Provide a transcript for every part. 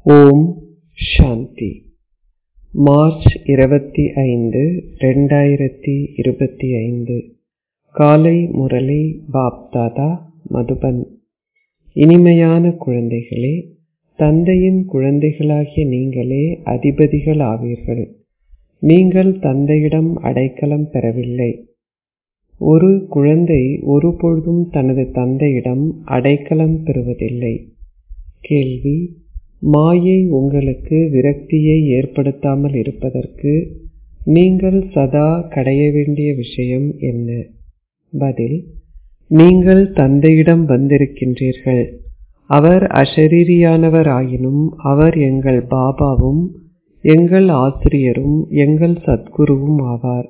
ஓம் சாந்தி March இருபத்தி ஐந்து ரெண்டாயிரத்தி இருபத்தி ஐந்து காலை முரளி பாப்தாதா மதுபன் இனிமையான குழந்தைகளே தந்தையின் குழந்தைகளாகிய நீங்களே அதிபதிகள் ஆவீர்கள் நீங்கள் தந்தையிடம் அடைக்கலம் பெறவில்லை ஒரு குழந்தை ஒருபொழுதும் தனது தந்தையிடம் அடைக்கலம் பெறுவதில்லை கேள்வி மாயை உங்களுக்கு விரக்தியை ஏற்படுத்தாமல் இருப்பதற்கு நீங்கள் சதா கடைய வேண்டிய விஷயம் என்ன பதில் நீங்கள் தந்தையிடம் வந்திருக்கின்றீர்கள் அவர் அஷரீரியானவர் ஆயினும் அவர் எங்கள் பாபாவும் எங்கள் ஆசிரியரும் எங்கள் சத்குருவும் ஆவார்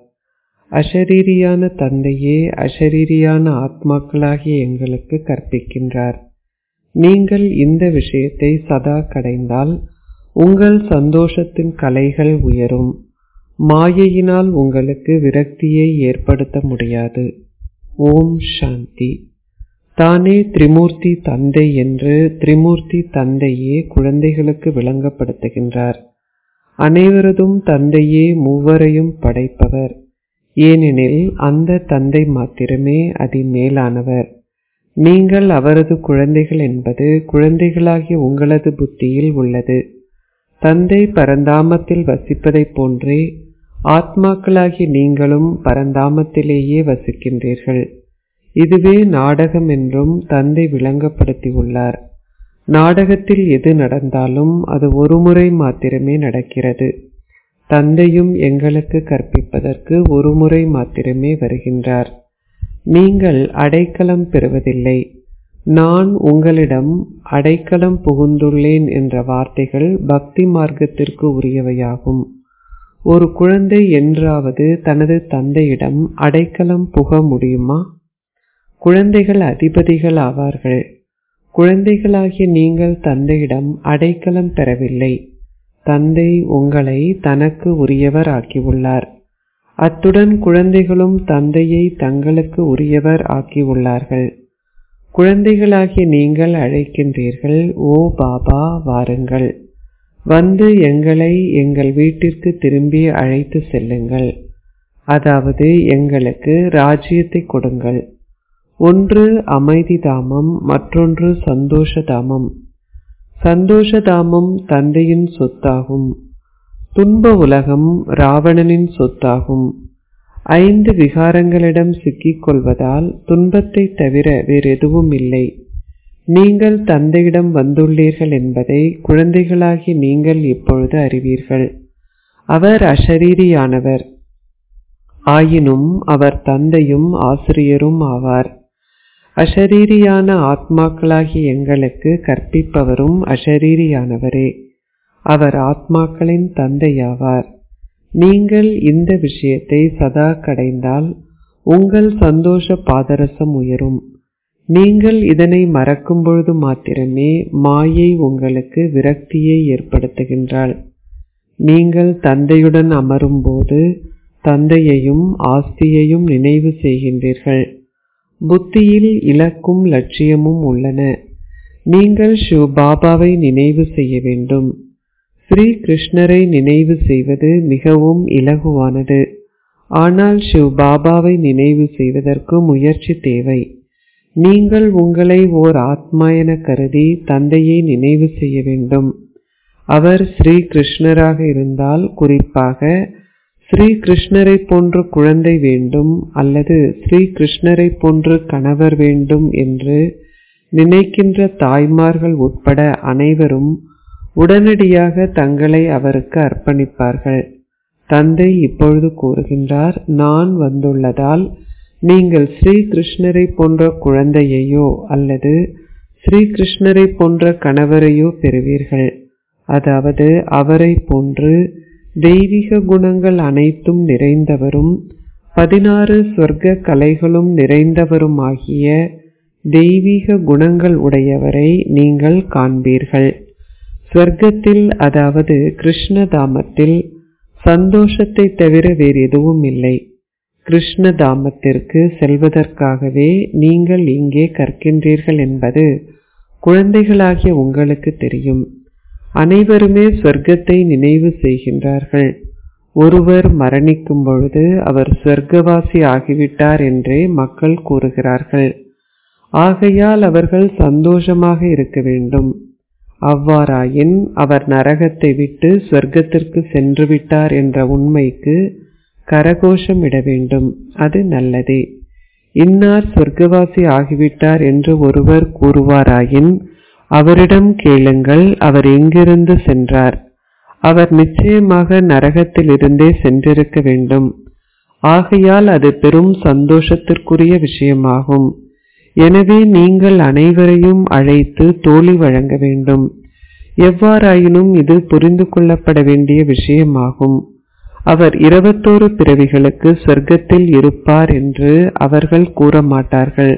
அஷரீரியான தந்தையே அஷரீரியான ஆத்மாக்களாகிய எங்களுக்கு கற்பிக்கின்றார் நீங்கள் இந்த விஷயத்தை சதா கடைந்தால் உங்கள் சந்தோஷத்தின் கலைகள் உயரும் மாயையினால் உங்களுக்கு விரக்தியை ஏற்படுத்த முடியாது ஓம் சாந்தி தானே திரிமூர்த்தி தந்தை என்று திரிமூர்த்தி தந்தையே குழந்தைகளுக்கு விளங்கப்படுத்துகின்றார் அனைவரதும் தந்தையே மூவரையும் படைப்பவர் ஏனெனில் அந்த தந்தை மாத்திரமே அதி மேலானவர் நீங்கள் அவரது குழந்தைகள் என்பது குழந்தைகளாகிய உங்களது புத்தியில் உள்ளது தந்தை பரந்தாமத்தில் வசிப்பதைப் போன்றே ஆத்மாக்களாகிய நீங்களும் பரந்தாமத்திலேயே வசிக்கின்றீர்கள் இதுவே நாடகம் என்றும் தந்தை விளங்கப்படுத்தியுள்ளார் நாடகத்தில் எது நடந்தாலும் அது ஒரு முறை மாத்திரமே நடக்கிறது தந்தையும் எங்களுக்கு கற்பிப்பதற்கு ஒரு முறை மாத்திரமே வருகின்றார் நீங்கள் அடைக்கலம் பெறுவதில்லை நான் உங்களிடம் அடைக்கலம் புகுந்துள்ளேன் என்ற வார்த்தைகள் பக்தி மார்க்கத்திற்கு உரியவையாகும் ஒரு குழந்தை என்றாவது தனது தந்தையிடம் அடைக்கலம் புக முடியுமா குழந்தைகள் அதிபதிகள் ஆவார்கள் குழந்தைகளாகிய நீங்கள் தந்தையிடம் அடைக்கலம் பெறவில்லை தந்தை உங்களை தனக்கு உரியவர் ஆக்கியுள்ளார் அத்துடன் குழந்தைகளும் தந்தையை தங்களுக்கு உரியவர் ஆக்கியுள்ளார்கள் குழந்தைகளாகிய நீங்கள் அழைக்கின்றீர்கள் ஓ பாபா வாருங்கள் வந்து எங்களை எங்கள் வீட்டிற்கு திரும்பி அழைத்து செல்லுங்கள் அதாவது எங்களுக்கு ராஜ்யத்தை கொடுங்கள் ஒன்று அமைதி தாமம் மற்றொன்று சந்தோஷ தாமம் சந்தோஷ தாமம் தந்தையின் சொத்தாகும் துன்ப உலகம் ராவணனின் சொத்தாகும் ஐந்து விகாரங்களிடம் சிக்கிக் கொள்வதால் துன்பத்தை தவிர வேறெதுவும் இல்லை நீங்கள் தந்தையிடம் வந்துள்ளீர்கள் என்பதை குழந்தைகளாகி நீங்கள் இப்பொழுது அறிவீர்கள் அவர் அஷரீரியானவர் ஆயினும் அவர் தந்தையும் ஆசிரியரும் ஆவார் அஷரீரியான ஆத்மாக்களாகிய எங்களுக்கு கற்பிப்பவரும் அஷரீரியானவரே அவர் ஆத்மாக்களின் தந்தையாவார் நீங்கள் இந்த விஷயத்தை சதா கடைந்தால் உங்கள் சந்தோஷ பாதரசம் உயரும் நீங்கள் இதனை மறக்கும் பொழுது மாத்திரமே மாயை உங்களுக்கு விரக்தியை ஏற்படுத்துகின்றாள் நீங்கள் தந்தையுடன் அமரும்போது தந்தையையும் ஆஸ்தியையும் நினைவு செய்கின்றீர்கள் புத்தியில் இலக்கும் லட்சியமும் உள்ளன நீங்கள் சிவ பாபாவை நினைவு செய்ய வேண்டும் ஸ்ரீ கிருஷ்ணரை நினைவு செய்வது மிகவும் இலகுவானது ஆனால் சிவ் பாபாவை நினைவு செய்வதற்கு முயற்சி தேவை நீங்கள் உங்களை ஓர் ஆத்மா என கருதி தந்தையை நினைவு செய்ய வேண்டும் அவர் ஸ்ரீ கிருஷ்ணராக இருந்தால் குறிப்பாக ஸ்ரீ கிருஷ்ணரை போன்ற குழந்தை வேண்டும் அல்லது ஸ்ரீ கிருஷ்ணரை போன்று கணவர் வேண்டும் என்று நினைக்கின்ற தாய்மார்கள் உட்பட அனைவரும் உடனடியாக தங்களை அவருக்கு அர்ப்பணிப்பார்கள் தந்தை இப்பொழுது கூறுகின்றார் நான் வந்துள்ளதால் நீங்கள் ஸ்ரீ கிருஷ்ணரை போன்ற குழந்தையையோ அல்லது ஸ்ரீ கிருஷ்ணரை போன்ற கணவரையோ பெறுவீர்கள் அதாவது அவரை போன்று தெய்வீக குணங்கள் அனைத்தும் நிறைந்தவரும் பதினாறு சொர்க்க கலைகளும் நிறைந்தவருமாகிய தெய்வீக குணங்கள் உடையவரை நீங்கள் காண்பீர்கள் ஸ்வர்க்கத்தில் அதாவது கிருஷ்ணதாமத்தில் சந்தோஷத்தை தவிர வேறு எதுவும் இல்லை கிருஷ்ணதாமத்திற்கு செல்வதற்காகவே நீங்கள் இங்கே கற்கின்றீர்கள் என்பது குழந்தைகளாகிய உங்களுக்கு தெரியும் அனைவருமே சொர்க்கத்தை நினைவு செய்கின்றார்கள் ஒருவர் மரணிக்கும் பொழுது அவர் சொர்க்கவாசி ஆகிவிட்டார் என்றே மக்கள் கூறுகிறார்கள் ஆகையால் அவர்கள் சந்தோஷமாக இருக்க வேண்டும் அவ்வாறாயின் அவர் நரகத்தை விட்டு சொர்க்கத்திற்கு சென்று விட்டார் என்ற உண்மைக்கு கரகோஷம் இட வேண்டும் அது நல்லதே இன்னார் சொர்க்கவாசி ஆகிவிட்டார் என்று ஒருவர் கூறுவாராயின் அவரிடம் கேளுங்கள் அவர் எங்கிருந்து சென்றார் அவர் நிச்சயமாக நரகத்தில் இருந்தே சென்றிருக்க வேண்டும் ஆகையால் அது பெரும் சந்தோஷத்திற்குரிய விஷயமாகும் எனவே நீங்கள் அனைவரையும் அழைத்து தோழி வழங்க வேண்டும் எவ்வாறாயினும் இது புரிந்து கொள்ளப்பட வேண்டிய விஷயமாகும் அவர் இருபத்தோரு பிறவிகளுக்கு சொர்க்கத்தில் இருப்பார் என்று அவர்கள் கூற மாட்டார்கள்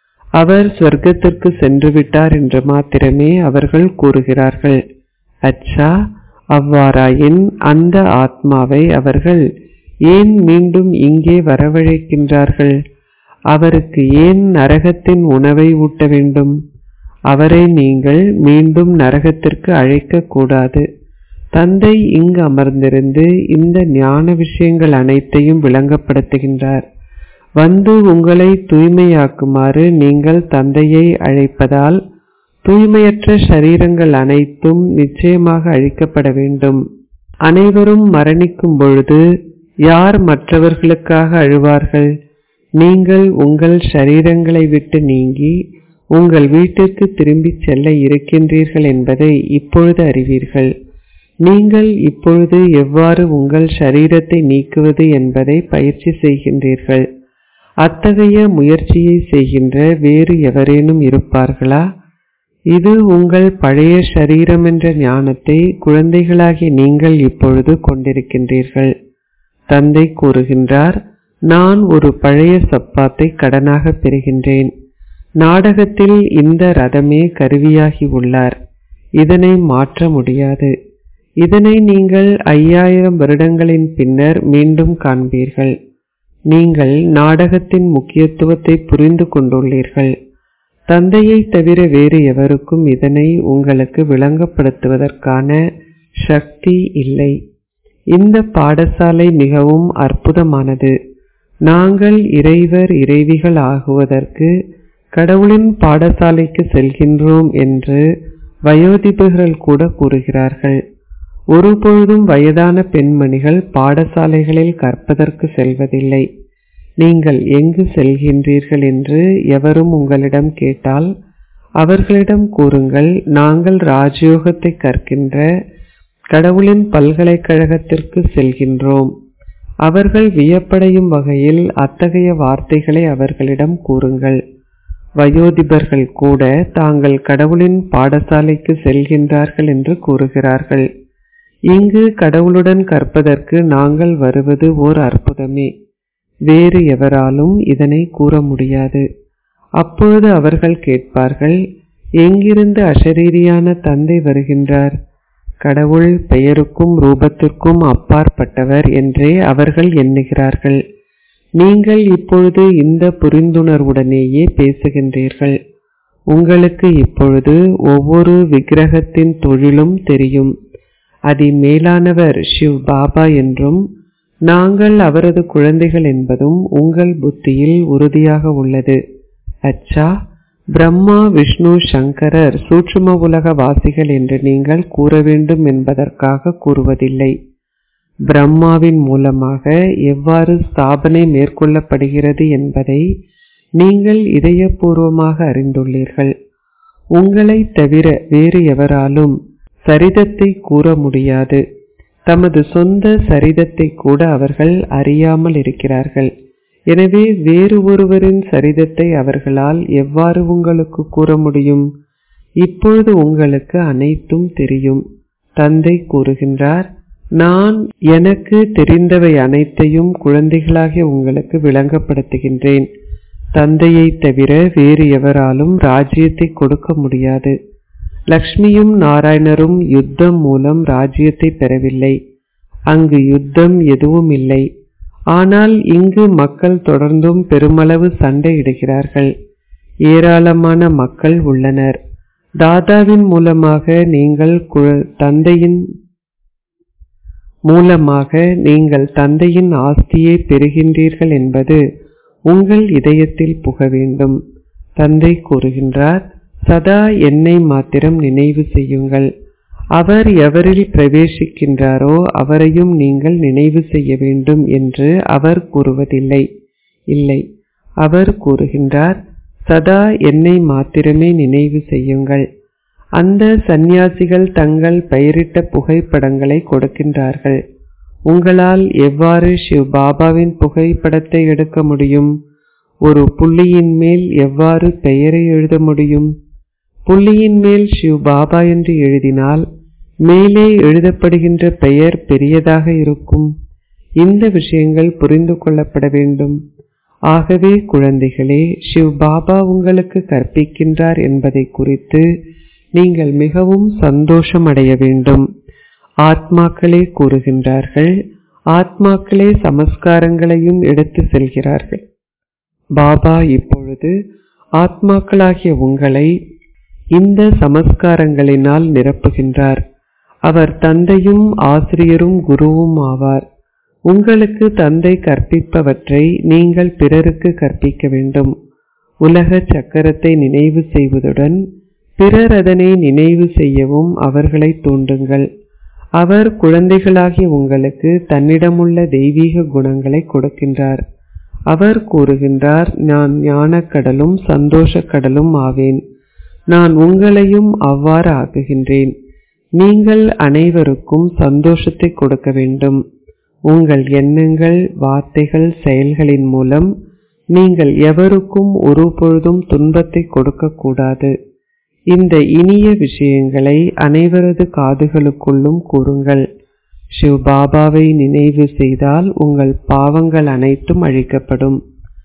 அவர் சொர்க்கத்திற்கு சென்று விட்டார் என்று மாத்திரமே அவர்கள் கூறுகிறார்கள் அச்சா அவ்வாறாயின் அந்த ஆத்மாவை அவர்கள் ஏன் மீண்டும் இங்கே வரவழைக்கின்றார்கள் அவருக்கு ஏன் நரகத்தின் உணவை ஊட்ட வேண்டும் அவரை நீங்கள் மீண்டும் நரகத்திற்கு அழைக்க கூடாது தந்தை இங்கு அமர்ந்திருந்து இந்த ஞான விஷயங்கள் அனைத்தையும் விளங்கப்படுத்துகின்றார் வந்து உங்களை தூய்மையாக்குமாறு நீங்கள் தந்தையை அழைப்பதால் தூய்மையற்ற சரீரங்கள் அனைத்தும் நிச்சயமாக அழிக்கப்பட வேண்டும் அனைவரும் மரணிக்கும் பொழுது யார் மற்றவர்களுக்காக அழுவார்கள் நீங்கள் உங்கள் சரீரங்களை விட்டு நீங்கி உங்கள் வீட்டிற்கு திரும்பிச் செல்ல இருக்கின்றீர்கள் என்பதை இப்பொழுது அறிவீர்கள் நீங்கள் இப்பொழுது எவ்வாறு உங்கள் சரீரத்தை நீக்குவது என்பதை பயிற்சி செய்கின்றீர்கள் அத்தகைய முயற்சியை செய்கின்ற வேறு எவரேனும் இருப்பார்களா இது உங்கள் பழைய சரீரம் என்ற ஞானத்தை குழந்தைகளாகிய நீங்கள் இப்பொழுது கொண்டிருக்கின்றீர்கள் தந்தை கூறுகின்றார் நான் ஒரு பழைய சப்பாத்தை கடனாக பெறுகின்றேன் நாடகத்தில் இந்த ரதமே கருவியாகி உள்ளார் இதனை மாற்ற முடியாது இதனை நீங்கள் ஐயாயிரம் வருடங்களின் பின்னர் மீண்டும் காண்பீர்கள் நீங்கள் நாடகத்தின் முக்கியத்துவத்தை புரிந்து கொண்டுள்ளீர்கள் தந்தையை தவிர வேறு எவருக்கும் இதனை உங்களுக்கு விளங்கப்படுத்துவதற்கான சக்தி இல்லை இந்த பாடசாலை மிகவும் அற்புதமானது நாங்கள் இறைவர் இறைவிகள் ஆகுவதற்கு கடவுளின் பாடசாலைக்கு செல்கின்றோம் என்று வயோதிபர்கள் கூட கூறுகிறார்கள் ஒருபொழுதும் வயதான பெண்மணிகள் பாடசாலைகளில் கற்பதற்கு செல்வதில்லை நீங்கள் எங்கு செல்கின்றீர்கள் என்று எவரும் உங்களிடம் கேட்டால் அவர்களிடம் கூறுங்கள் நாங்கள் ராஜயோகத்தை கற்கின்ற கடவுளின் பல்கலைக்கழகத்திற்கு செல்கின்றோம் அவர்கள் வியப்படையும் வகையில் அத்தகைய வார்த்தைகளை அவர்களிடம் கூறுங்கள் வயோதிபர்கள் கூட தாங்கள் கடவுளின் பாடசாலைக்கு செல்கின்றார்கள் என்று கூறுகிறார்கள் இங்கு கடவுளுடன் கற்பதற்கு நாங்கள் வருவது ஓர் அற்புதமே வேறு எவராலும் இதனை கூற முடியாது அப்பொழுது அவர்கள் கேட்பார்கள் எங்கிருந்து அஷரீரியான தந்தை வருகின்றார் கடவுள் பெயருக்கும் ரூபத்திற்கும் அப்பாற்பட்டவர் என்றே அவர்கள் எண்ணுகிறார்கள் நீங்கள் இப்பொழுது இந்த புரிந்துணர்வுடனேயே பேசுகின்றீர்கள் உங்களுக்கு இப்பொழுது ஒவ்வொரு விக்கிரகத்தின் தொழிலும் தெரியும் அதி மேலானவர் ஷிவ் பாபா என்றும் நாங்கள் அவரது குழந்தைகள் என்பதும் உங்கள் புத்தியில் உறுதியாக உள்ளது அச்சா பிரம்மா விஷ்ணு சங்கரர் சூட்சும உலக வாசிகள் என்று நீங்கள் கூற வேண்டும் என்பதற்காக கூறுவதில்லை பிரம்மாவின் மூலமாக எவ்வாறு ஸ்தாபனை மேற்கொள்ளப்படுகிறது என்பதை நீங்கள் இதயபூர்வமாக அறிந்துள்ளீர்கள் உங்களை தவிர வேறு எவராலும் சரிதத்தை கூற முடியாது தமது சொந்த சரிதத்தை கூட அவர்கள் அறியாமல் இருக்கிறார்கள் எனவே வேறு ஒருவரின் சரிதத்தை அவர்களால் எவ்வாறு உங்களுக்கு கூற முடியும் இப்பொழுது உங்களுக்கு அனைத்தும் தெரியும் தந்தை கூறுகின்றார் நான் எனக்கு தெரிந்தவை அனைத்தையும் குழந்தைகளாகிய உங்களுக்கு விளங்கப்படுத்துகின்றேன் தந்தையை தவிர வேறு எவராலும் ராஜ்யத்தை கொடுக்க முடியாது லக்ஷ்மியும் நாராயணரும் யுத்தம் மூலம் ராஜ்யத்தை பெறவில்லை அங்கு யுத்தம் எதுவும் இல்லை ஆனால் இங்கு மக்கள் தொடர்ந்தும் பெருமளவு சண்டையிடுகிறார்கள் ஏராளமான மக்கள் உள்ளனர் தாதாவின் மூலமாக நீங்கள் தந்தையின் மூலமாக நீங்கள் தந்தையின் ஆஸ்தியை பெறுகின்றீர்கள் என்பது உங்கள் இதயத்தில் புக வேண்டும் தந்தை கூறுகின்றார் சதா என்னை மாத்திரம் நினைவு செய்யுங்கள் அவர் எவரில் பிரவேசிக்கின்றாரோ அவரையும் நீங்கள் நினைவு செய்ய வேண்டும் என்று அவர் கூறுவதில்லை இல்லை அவர் கூறுகின்றார் சதா என்னை மாத்திரமே நினைவு செய்யுங்கள் அந்த சந்நியாசிகள் தங்கள் பெயரிட்ட புகைப்படங்களை கொடுக்கின்றார்கள் உங்களால் எவ்வாறு சிவ் பாபாவின் புகைப்படத்தை எடுக்க முடியும் ஒரு புள்ளியின் மேல் எவ்வாறு பெயரை எழுத முடியும் புள்ளியின் மேல் சிவ் பாபா என்று எழுதினால் மேலே எழுதப்படுகின்ற பெயர் பெரியதாக இருக்கும் இந்த விஷயங்கள் புரிந்து கொள்ளப்பட வேண்டும் ஆகவே குழந்தைகளே சிவ் பாபா உங்களுக்கு கற்பிக்கின்றார் என்பதை குறித்து நீங்கள் மிகவும் சந்தோஷம் அடைய வேண்டும் ஆத்மாக்களே கூறுகின்றார்கள் ஆத்மாக்களே சமஸ்காரங்களையும் எடுத்து செல்கிறார்கள் பாபா இப்பொழுது ஆத்மாக்களாகிய உங்களை இந்த சமஸ்காரங்களினால் நிரப்புகின்றார் அவர் தந்தையும் ஆசிரியரும் குருவும் ஆவார் உங்களுக்கு தந்தை கற்பிப்பவற்றை நீங்கள் பிறருக்கு கற்பிக்க வேண்டும் உலக சக்கரத்தை நினைவு செய்வதுடன் பிறர் அதனை நினைவு செய்யவும் அவர்களை தூண்டுங்கள் அவர் குழந்தைகளாகிய உங்களுக்கு தன்னிடமுள்ள தெய்வீக குணங்களை கொடுக்கின்றார் அவர் கூறுகின்றார் நான் ஞானக்கடலும் சந்தோஷக் கடலும் ஆவேன் நான் உங்களையும் அவ்வாறு ஆக்குகின்றேன் நீங்கள் அனைவருக்கும் சந்தோஷத்தை கொடுக்க வேண்டும் உங்கள் எண்ணங்கள் வார்த்தைகள் செயல்களின் மூலம் நீங்கள் எவருக்கும் ஒரு பொழுதும் துன்பத்தை கொடுக்கக்கூடாது இந்த இனிய விஷயங்களை அனைவரது காதுகளுக்குள்ளும் கூறுங்கள் சிவ் பாபாவை நினைவு செய்தால் உங்கள் பாவங்கள் அனைத்தும் அழிக்கப்படும்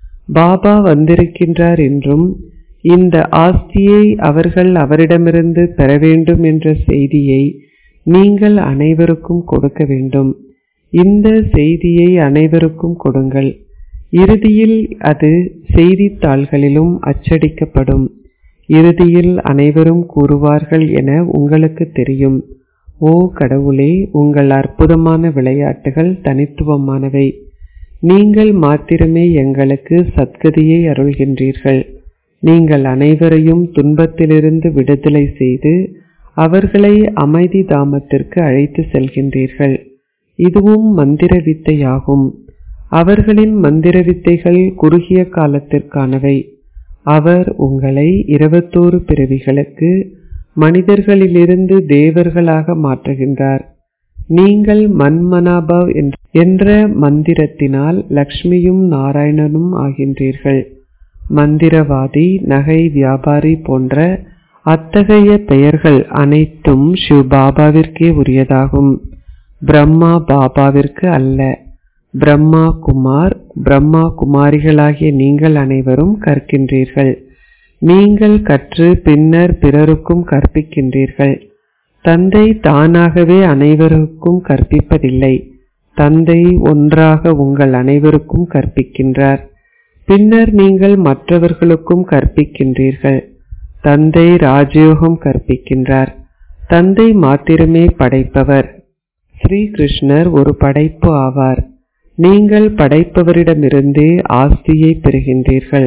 பாபா வந்திருக்கின்றார் என்றும் இந்த ஆஸ்தியை அவர்கள் அவரிடமிருந்து பெற வேண்டும் என்ற செய்தியை நீங்கள் அனைவருக்கும் கொடுக்க வேண்டும் இந்த செய்தியை அனைவருக்கும் கொடுங்கள் இறுதியில் அது செய்தித்தாள்களிலும் அச்சடிக்கப்படும் இறுதியில் அனைவரும் கூறுவார்கள் என உங்களுக்கு தெரியும் ஓ கடவுளே உங்கள் அற்புதமான விளையாட்டுகள் தனித்துவமானவை நீங்கள் மாத்திரமே எங்களுக்கு சத்கதியை அருள்கின்றீர்கள் நீங்கள் அனைவரையும் துன்பத்திலிருந்து விடுதலை செய்து அவர்களை அமைதி தாமத்திற்கு அழைத்து செல்கின்றீர்கள் இதுவும் மந்திர வித்தையாகும் அவர்களின் மந்திர வித்தைகள் குறுகிய காலத்திற்கானவை அவர் உங்களை இருபத்தோரு பிறவிகளுக்கு மனிதர்களிலிருந்து தேவர்களாக மாற்றுகின்றார் நீங்கள் மன்மனாபவ் என்ற மந்திரத்தினால் லக்ஷ்மியும் நாராயணனும் ஆகின்றீர்கள் மந்திரவாதி நகை வியாபாரி போன்ற அத்தகைய பெயர்கள் அனைத்தும் சிவ் பாபாவிற்கே உரியதாகும் பிரம்மா பாபாவிற்கு அல்ல பிரம்மா குமார் பிரம்மா குமாரிகளாகிய நீங்கள் அனைவரும் கற்கின்றீர்கள் நீங்கள் கற்று பின்னர் பிறருக்கும் கற்பிக்கின்றீர்கள் தந்தை தானாகவே அனைவருக்கும் கற்பிப்பதில்லை தந்தை ஒன்றாக உங்கள் அனைவருக்கும் கற்பிக்கின்றார் பின்னர் நீங்கள் மற்றவர்களுக்கும் கற்பிக்கின்றீர்கள் தந்தை ராஜயோகம் கற்பிக்கின்றார் தந்தை மாத்திரமே படைப்பவர் ஸ்ரீ கிருஷ்ணர் ஒரு படைப்பு ஆவார் நீங்கள் படைப்பவரிடமிருந்தே ஆஸ்தியை பெறுகின்றீர்கள்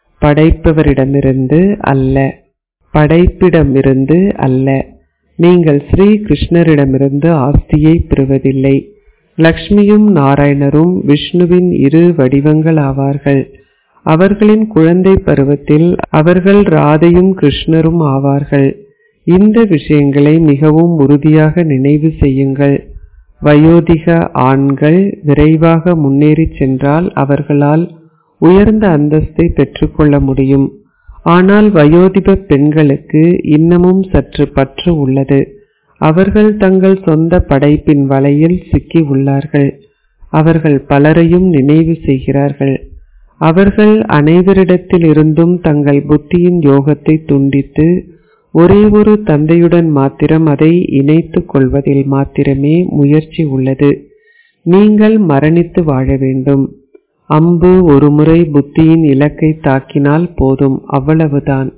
படைப்பவரிடமிருந்து அல்ல படைப்பிடமிருந்து அல்ல நீங்கள் ஸ்ரீ கிருஷ்ணரிடமிருந்து ஆஸ்தியை பெறுவதில்லை லக்ஷ்மியும் நாராயணரும் விஷ்ணுவின் இரு வடிவங்கள் ஆவார்கள் அவர்களின் குழந்தை பருவத்தில் அவர்கள் ராதையும் கிருஷ்ணரும் ஆவார்கள் இந்த விஷயங்களை மிகவும் உறுதியாக நினைவு செய்யுங்கள் வயோதிக ஆண்கள் விரைவாக முன்னேறி சென்றால் அவர்களால் உயர்ந்த அந்தஸ்தை பெற்றுக்கொள்ள முடியும் ஆனால் வயோதிப பெண்களுக்கு இன்னமும் சற்று பற்று உள்ளது அவர்கள் தங்கள் சொந்த படைப்பின் வலையில் சிக்கி உள்ளார்கள் அவர்கள் பலரையும் நினைவு செய்கிறார்கள் அவர்கள் அனைவரிடத்தில் இருந்தும் தங்கள் புத்தியின் யோகத்தை துண்டித்து ஒரே ஒரு தந்தையுடன் மாத்திரம் அதை இணைத்துக் கொள்வதில் மாத்திரமே முயற்சி உள்ளது நீங்கள் மரணித்து வாழ வேண்டும் அம்பு ஒருமுறை புத்தியின் இலக்கை தாக்கினால் போதும் அவ்வளவுதான்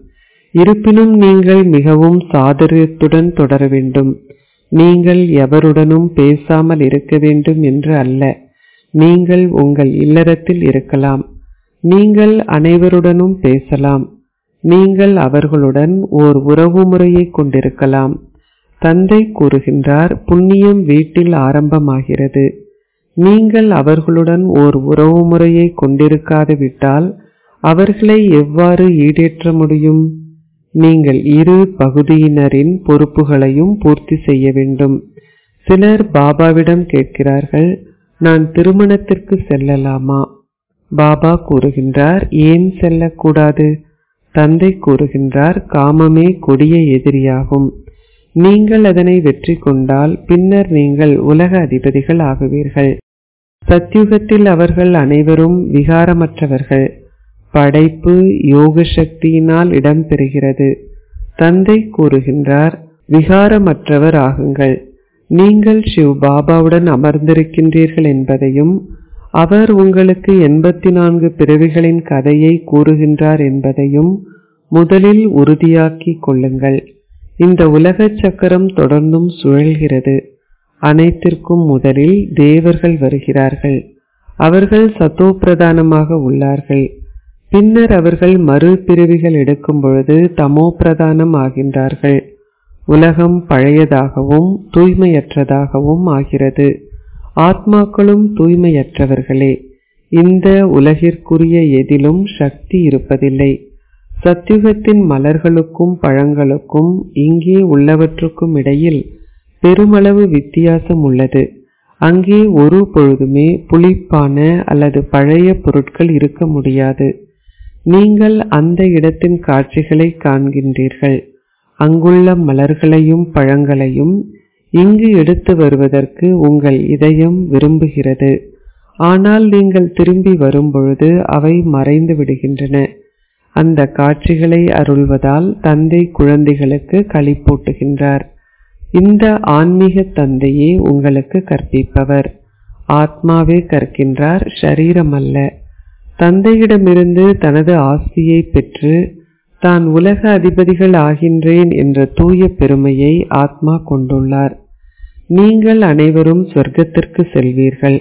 இருப்பினும் நீங்கள் மிகவும் சாதுரியத்துடன் தொடர வேண்டும் நீங்கள் எவருடனும் பேசாமல் இருக்க வேண்டும் என்று அல்ல நீங்கள் உங்கள் இல்லறத்தில் இருக்கலாம் நீங்கள் அனைவருடனும் பேசலாம் நீங்கள் அவர்களுடன் ஓர் உறவு முறையை கொண்டிருக்கலாம் தந்தை கூறுகின்றார் புண்ணியம் வீட்டில் ஆரம்பமாகிறது நீங்கள் அவர்களுடன் ஓர் உறவு முறையை கொண்டிருக்காது விட்டால் அவர்களை எவ்வாறு ஈடேற்ற முடியும் நீங்கள் இரு பகுதியினரின் பொறுப்புகளையும் பூர்த்தி செய்ய வேண்டும் சிலர் பாபாவிடம் கேட்கிறார்கள் நான் திருமணத்திற்கு செல்லலாமா பாபா கூறுகின்றார் ஏன் செல்லக்கூடாது தந்தை கூறுகின்றார் காமமே கொடிய எதிரியாகும் நீங்கள் அதனை வெற்றி கொண்டால் பின்னர் நீங்கள் உலக அதிபதிகள் ஆகுவீர்கள் சத்யுகத்தில் அவர்கள் அனைவரும் விகாரமற்றவர்கள் படைப்பு யோக சக்தியினால் இடம்பெறுகிறது தந்தை கூறுகின்றார் விகாரமற்றவர் ஆகுங்கள் நீங்கள் சிவ் பாபாவுடன் அமர்ந்திருக்கின்றீர்கள் என்பதையும் அவர் உங்களுக்கு எண்பத்தி நான்கு பிறவிகளின் கதையை கூறுகின்றார் என்பதையும் முதலில் உறுதியாக்கிக் கொள்ளுங்கள் இந்த உலக சக்கரம் தொடர்ந்தும் சுழல்கிறது அனைத்திற்கும் முதலில் தேவர்கள் வருகிறார்கள் அவர்கள் சத்தோப்பிரதானமாக உள்ளார்கள் பின்னர் அவர்கள் மறுபிறவிகள் எடுக்கும் பொழுது தமோ பிரதானம் ஆகின்றார்கள் உலகம் பழையதாகவும் தூய்மையற்றதாகவும் ஆகிறது ஆத்மாக்களும் தூய்மையற்றவர்களே இந்த உலகிற்குரிய எதிலும் சக்தி இருப்பதில்லை சத்யுகத்தின் மலர்களுக்கும் பழங்களுக்கும் இங்கே உள்ளவற்றுக்கும் இடையில் பெருமளவு வித்தியாசம் உள்ளது அங்கே ஒரு பொழுதுமே புளிப்பான அல்லது பழைய பொருட்கள் இருக்க முடியாது நீங்கள் அந்த இடத்தின் காட்சிகளை காண்கின்றீர்கள் அங்குள்ள மலர்களையும் பழங்களையும் இங்கு எடுத்து வருவதற்கு உங்கள் இதயம் விரும்புகிறது ஆனால் நீங்கள் திரும்பி வரும்பொழுது அவை மறைந்து விடுகின்றன அந்த காட்சிகளை அருள்வதால் தந்தை குழந்தைகளுக்கு களிப்பூட்டுகின்றார் இந்த ஆன்மீக தந்தையே உங்களுக்கு கற்பிப்பவர் ஆத்மாவே கற்கின்றார் ஷரீரம் அல்ல தந்தையிடமிருந்து தனது ஆஸ்தியை பெற்று தான் உலக அதிபதிகள் ஆகின்றேன் என்ற தூய பெருமையை ஆத்மா கொண்டுள்ளார் நீங்கள் அனைவரும் சொர்க்கத்திற்கு செல்வீர்கள்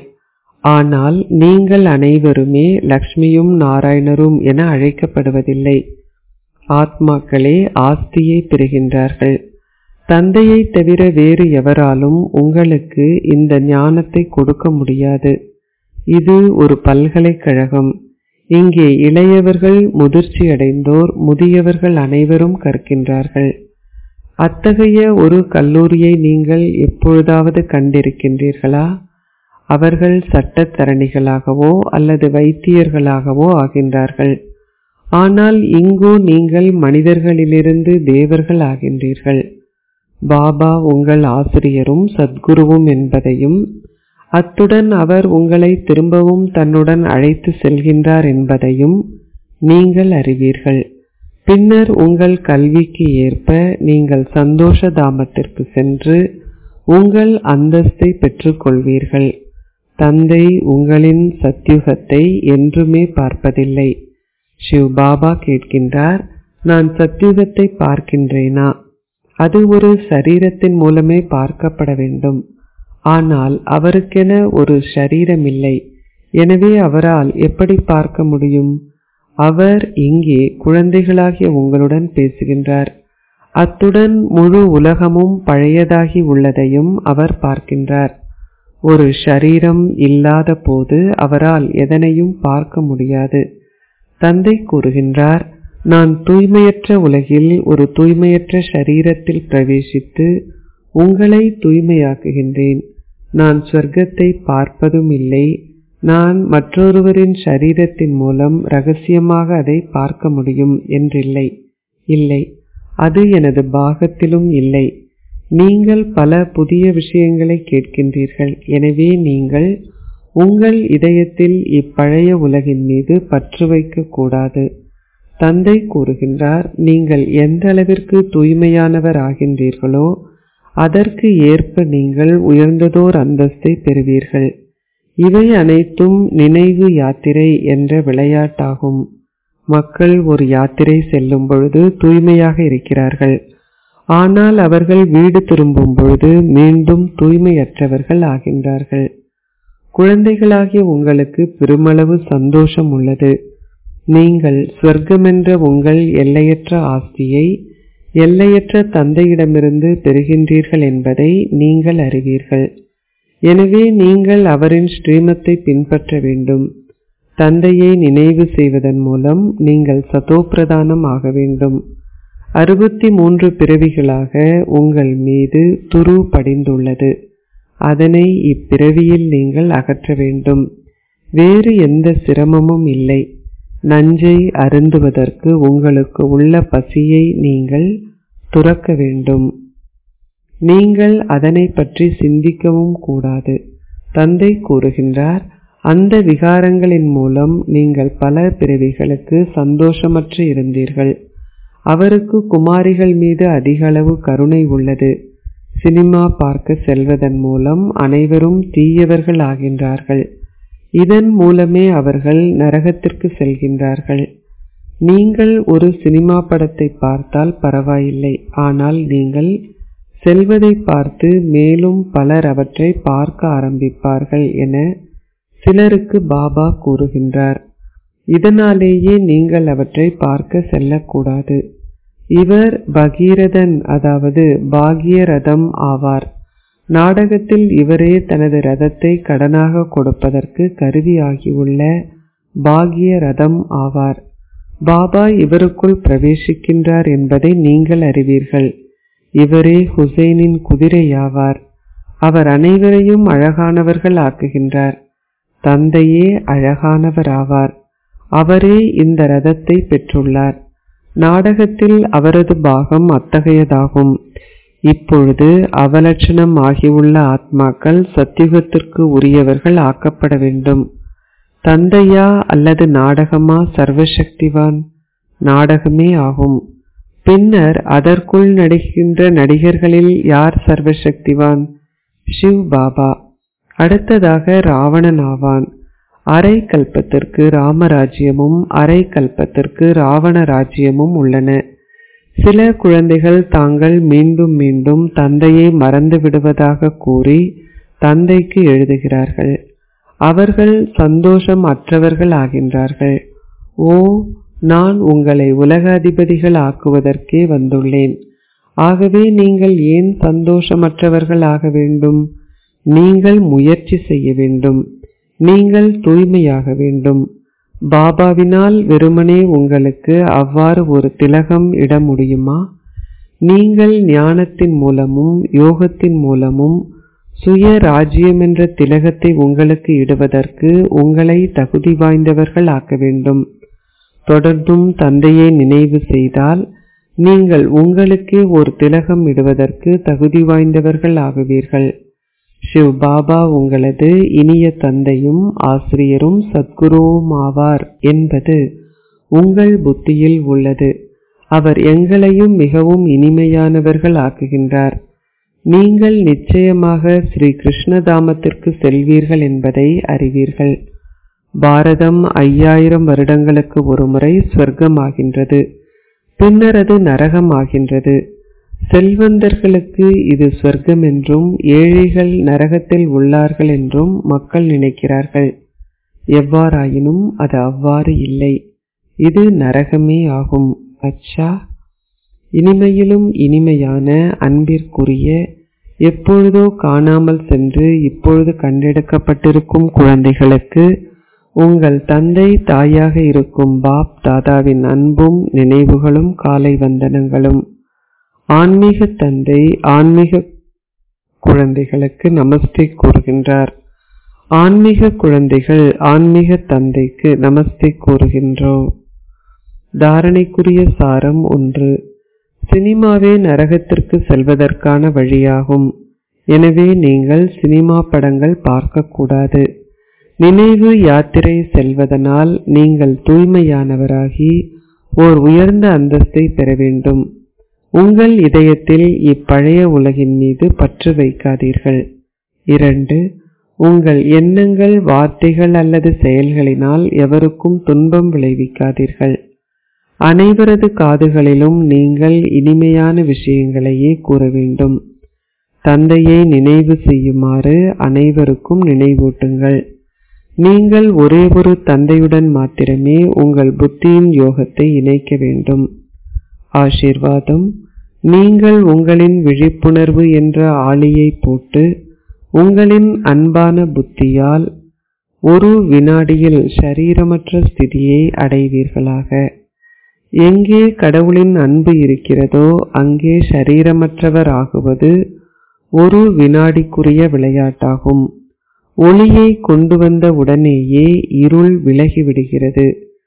ஆனால் நீங்கள் அனைவருமே லக்ஷ்மியும் நாராயணரும் என அழைக்கப்படுவதில்லை ஆத்மாக்களே ஆஸ்தியை பெறுகின்றார்கள் தந்தையை தவிர வேறு எவராலும் உங்களுக்கு இந்த ஞானத்தை கொடுக்க முடியாது இது ஒரு பல்கலைக்கழகம் இங்கே இளையவர்கள் முதிர்ச்சி அடைந்தோர் முதியவர்கள் அனைவரும் கற்கின்றார்கள் அத்தகைய ஒரு கல்லூரியை நீங்கள் எப்பொழுதாவது கண்டிருக்கின்றீர்களா அவர்கள் சட்டத்தரணிகளாகவோ அல்லது வைத்தியர்களாகவோ ஆகின்றார்கள் ஆனால் இங்கோ நீங்கள் மனிதர்களிலிருந்து தேவர்கள் ஆகின்றீர்கள் பாபா உங்கள் ஆசிரியரும் சத்குருவும் என்பதையும் அத்துடன் அவர் உங்களை திரும்பவும் தன்னுடன் அழைத்து செல்கின்றார் என்பதையும் நீங்கள் அறிவீர்கள் பின்னர் உங்கள் கல்விக்கு ஏற்ப நீங்கள் சந்தோஷ தாமத்திற்கு சென்று உங்கள் அந்தஸ்தை பெற்றுக்கொள்வீர்கள் தந்தை உங்களின் சத்யுகத்தை என்றுமே பார்ப்பதில்லை சிவ் பாபா கேட்கின்றார் நான் சத்யுகத்தை பார்க்கின்றேனா அது ஒரு சரீரத்தின் மூலமே பார்க்கப்பட வேண்டும் ஆனால் அவருக்கென ஒரு ஷரீரம் இல்லை எனவே அவரால் எப்படி பார்க்க முடியும் அவர் இங்கே குழந்தைகளாகிய உங்களுடன் பேசுகின்றார் அத்துடன் முழு உலகமும் பழையதாகி உள்ளதையும் அவர் பார்க்கின்றார் ஒரு ஷரீரம் இல்லாத போது அவரால் எதனையும் பார்க்க முடியாது தந்தை கூறுகின்றார் நான் தூய்மையற்ற உலகில் ஒரு தூய்மையற்ற ஷரீரத்தில் பிரவேசித்து உங்களை தூய்மையாக்குகின்றேன் நான் சொர்க்கத்தை பார்ப்பதும் இல்லை நான் மற்றொருவரின் ஷரீரத்தின் மூலம் ரகசியமாக அதை பார்க்க முடியும் என்றில்லை இல்லை அது எனது பாகத்திலும் இல்லை நீங்கள் பல புதிய விஷயங்களை கேட்கின்றீர்கள் எனவே நீங்கள் உங்கள் இதயத்தில் இப்பழைய உலகின் மீது பற்று வைக்க கூடாது தந்தை கூறுகின்றார் நீங்கள் எந்த அளவிற்கு தூய்மையானவர் ஆகின்றீர்களோ அதற்கு ஏற்ப நீங்கள் உயர்ந்ததோர் அந்தஸ்தை பெறுவீர்கள் இவை அனைத்தும் நினைவு யாத்திரை என்ற விளையாட்டாகும் மக்கள் ஒரு யாத்திரை செல்லும் பொழுது தூய்மையாக இருக்கிறார்கள் ஆனால் அவர்கள் வீடு திரும்பும் பொழுது மீண்டும் தூய்மையற்றவர்கள் ஆகின்றார்கள் குழந்தைகளாகிய உங்களுக்கு பெருமளவு சந்தோஷம் உள்ளது நீங்கள் ஸ்வர்க்கமென்ற உங்கள் எல்லையற்ற ஆஸ்தியை எல்லையற்ற தந்தையிடமிருந்து பெறுகின்றீர்கள் என்பதை நீங்கள் அறிவீர்கள் எனவே நீங்கள் அவரின் ஸ்ரீமத்தை பின்பற்ற வேண்டும் தந்தையை நினைவு செய்வதன் மூலம் நீங்கள் சதோப்பிரதானம் ஆக வேண்டும் அறுபத்தி மூன்று பிறவிகளாக உங்கள் மீது துரு படிந்துள்ளது அதனை இப்பிறவியில் நீங்கள் அகற்ற வேண்டும் வேறு எந்த சிரமமும் இல்லை நஞ்சை அருந்துவதற்கு உங்களுக்கு உள்ள பசியை நீங்கள் துறக்க வேண்டும் நீங்கள் அதனை பற்றி சிந்திக்கவும் கூடாது தந்தை கூறுகின்றார் அந்த விகாரங்களின் மூலம் நீங்கள் பல பிறவிகளுக்கு சந்தோஷமற்று இருந்தீர்கள் அவருக்கு குமாரிகள் மீது அதிக அளவு கருணை உள்ளது சினிமா பார்க்க செல்வதன் மூலம் அனைவரும் தீயவர்கள் ஆகின்றார்கள் இதன் மூலமே அவர்கள் நரகத்திற்கு செல்கின்றார்கள் நீங்கள் ஒரு சினிமா படத்தை பார்த்தால் பரவாயில்லை ஆனால் நீங்கள் செல்வதை பார்த்து மேலும் பலர் அவற்றை பார்க்க ஆரம்பிப்பார்கள் என சிலருக்கு பாபா கூறுகின்றார் இதனாலேயே நீங்கள் அவற்றை பார்க்க செல்லக்கூடாது இவர் பகீரதன் அதாவது பாகிய ரதம் ஆவார் நாடகத்தில் இவரே தனது ரதத்தை கடனாக கொடுப்பதற்கு கருவியாகியுள்ள பாகிய ரதம் ஆவார் பாபா இவருக்குள் பிரவேசிக்கின்றார் என்பதை நீங்கள் அறிவீர்கள் இவரே ஹுசைனின் குதிரையாவார் அவர் அனைவரையும் அழகானவர்கள் ஆக்குகின்றார் தந்தையே அழகானவர் ஆவார் அவரே இந்த ரதத்தை பெற்றுள்ளார் நாடகத்தில் அவரது பாகம் அத்தகையதாகும் இப்பொழுது அவலட்சணம் ஆகியுள்ள ஆத்மாக்கள் சத்தியுகத்திற்கு உரியவர்கள் ஆக்கப்பட வேண்டும் தந்தையா அல்லது நாடகமா சர்வசக்திவான் நாடகமே ஆகும் பின்னர் அதற்குள் நடிக்கின்ற நடிகர்களில் யார் சர்வசக்திவான் சிவ் பாபா அடுத்ததாக ராவணன் ஆவான் அரை கல்பத்திற்கு ராமராஜ்யமும் அரை கல்பத்திற்கு ராவண ராஜ்யமும் உள்ளன சில குழந்தைகள் தாங்கள் மீண்டும் மீண்டும் தந்தையை மறந்து விடுவதாக கூறி தந்தைக்கு எழுதுகிறார்கள் அவர்கள் சந்தோஷம் அற்றவர்கள் ஆகின்றார்கள் ஓ நான் உங்களை உலக அதிபதிகள் ஆக்குவதற்கே வந்துள்ளேன் ஆகவே நீங்கள் ஏன் சந்தோஷமற்றவர்கள் ஆக வேண்டும் நீங்கள் முயற்சி செய்ய வேண்டும் நீங்கள் தூய்மையாக வேண்டும் பாபாவினால் வெறுமனே உங்களுக்கு அவ்வாறு ஒரு திலகம் இட முடியுமா நீங்கள் ஞானத்தின் மூலமும் யோகத்தின் மூலமும் சுய ராஜ்யம் என்ற திலகத்தை உங்களுக்கு இடுவதற்கு உங்களை தகுதி வாய்ந்தவர்கள் ஆக்க வேண்டும் தொடர்ந்தும் தந்தையை நினைவு செய்தால் நீங்கள் உங்களுக்கே ஒரு திலகம் இடுவதற்கு தகுதி வாய்ந்தவர்கள் ஆகுவீர்கள் சிவ் பாபா உங்களது இனிய தந்தையும் ஆசிரியரும் சத்குருவும் ஆவார் என்பது உங்கள் புத்தியில் உள்ளது அவர் எங்களையும் மிகவும் இனிமையானவர்கள் ஆக்குகின்றார் நீங்கள் நிச்சயமாக ஸ்ரீ கிருஷ்ணதாமத்திற்கு செல்வீர்கள் என்பதை அறிவீர்கள் பாரதம் ஐயாயிரம் வருடங்களுக்கு ஒருமுறை ஸ்வர்க்கமாகின்றது பின்னர் அது நரகமாகின்றது செல்வந்தர்களுக்கு இது சொர்க்கம் என்றும் ஏழைகள் நரகத்தில் உள்ளார்கள் என்றும் மக்கள் நினைக்கிறார்கள் எவ்வாறாயினும் அது அவ்வாறு இல்லை இது நரகமே ஆகும் அச்சா இனிமையிலும் இனிமையான அன்பிற்குரிய எப்பொழுதோ காணாமல் சென்று இப்பொழுது கண்டெடுக்கப்பட்டிருக்கும் குழந்தைகளுக்கு உங்கள் தந்தை தாயாக இருக்கும் பாப் தாதாவின் அன்பும் நினைவுகளும் காலை வந்தனங்களும் ஆன்மீக தந்தை ஆன்மீக குழந்தைகளுக்கு நமஸ்தே கூறுகின்றார் ஆன்மீக குழந்தைகள் ஆன்மீக தந்தைக்கு நமஸ்தே கூறுகின்றோம் தாரணைக்குரிய சாரம் ஒன்று சினிமாவே நரகத்திற்கு செல்வதற்கான வழியாகும் எனவே நீங்கள் சினிமா படங்கள் பார்க்கக்கூடாது நினைவு யாத்திரை செல்வதனால் நீங்கள் தூய்மையானவராகி ஓர் உயர்ந்த அந்தஸ்தை பெற வேண்டும் உங்கள் இதயத்தில் இப்பழைய உலகின் மீது பற்று வைக்காதீர்கள் இரண்டு உங்கள் எண்ணங்கள் வார்த்தைகள் அல்லது செயல்களினால் எவருக்கும் துன்பம் விளைவிக்காதீர்கள் அனைவரது காதுகளிலும் நீங்கள் இனிமையான விஷயங்களையே கூற வேண்டும் தந்தையை நினைவு செய்யுமாறு அனைவருக்கும் நினைவூட்டுங்கள் நீங்கள் ஒரே ஒரு தந்தையுடன் மாத்திரமே உங்கள் புத்தியின் யோகத்தை இணைக்க வேண்டும் ஆசீர்வாதம் நீங்கள் உங்களின் விழிப்புணர்வு என்ற ஆளியை போட்டு உங்களின் அன்பான புத்தியால் ஒரு வினாடியில் ஷரீரமற்ற ஸ்திதியை அடைவீர்களாக எங்கே கடவுளின் அன்பு இருக்கிறதோ அங்கே ஷரீரமற்றவர் ஆகுவது ஒரு வினாடிக்குரிய விளையாட்டாகும் ஒளியை கொண்டு வந்த உடனேயே இருள் விலகிவிடுகிறது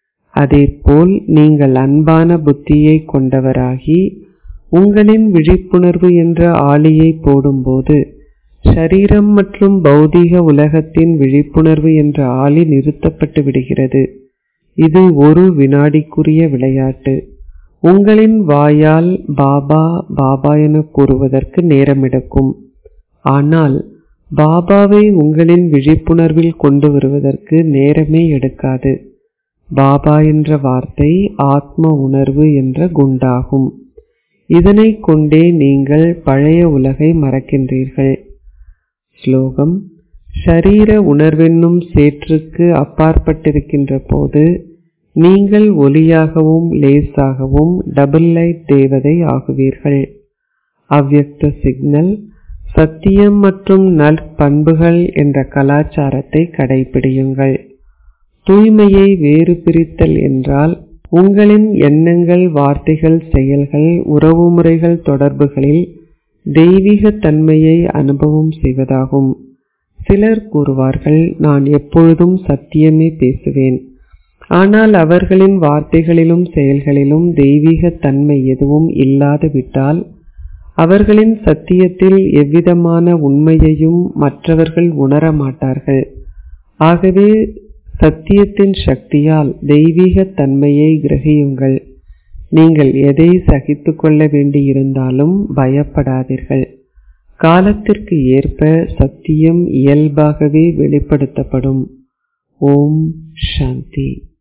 அதேபோல் நீங்கள் அன்பான புத்தியை கொண்டவராகி உங்களின் விழிப்புணர்வு என்ற ஆளியை போடும்போது ஷரீரம் மற்றும் பௌதீக உலகத்தின் விழிப்புணர்வு என்ற ஆளி நிறுத்தப்பட்டு விடுகிறது இது ஒரு வினாடிக்குரிய விளையாட்டு உங்களின் வாயால் பாபா பாபா என கூறுவதற்கு நேரமெடுக்கும் ஆனால் பாபாவை உங்களின் விழிப்புணர்வில் கொண்டு வருவதற்கு நேரமே எடுக்காது பாபா என்ற வார்த்தை ஆத்ம உணர்வு என்ற குண்டாகும் இதனை கொண்டே நீங்கள் பழைய உலகை மறக்கின்றீர்கள் ஸ்லோகம் ஷரீர உணர்வென்னும் சேற்றுக்கு அப்பாற்பட்டிருக்கின்ற போது நீங்கள் ஒலியாகவும் லேசாகவும் டபுள் லைட் தேவதை ஆகுவீர்கள் அவ்யக்த சிக்னல் சத்தியம் மற்றும் நற்பண்புகள் என்ற கலாச்சாரத்தை கடைபிடியுங்கள் தூய்மையை வேறு பிரித்தல் என்றால் உங்களின் எண்ணங்கள் வார்த்தைகள் செயல்கள் உறவுமுறைகள் தொடர்புகளில் தெய்வீக தன்மையை அனுபவம் செய்வதாகும் சிலர் கூறுவார்கள் நான் எப்பொழுதும் சத்தியமே பேசுவேன் ஆனால் அவர்களின் வார்த்தைகளிலும் செயல்களிலும் தெய்வீக தன்மை எதுவும் இல்லாது விட்டால் அவர்களின் சத்தியத்தில் எவ்விதமான உண்மையையும் மற்றவர்கள் உணர மாட்டார்கள் ஆகவே சத்தியத்தின் சக்தியால் தெய்வீக தன்மையை கிரகியுங்கள் நீங்கள் எதை சகித்து கொள்ள வேண்டியிருந்தாலும் பயப்படாதீர்கள் காலத்திற்கு ஏற்ப சத்தியம் இயல்பாகவே வெளிப்படுத்தப்படும் ஓம் சாந்தி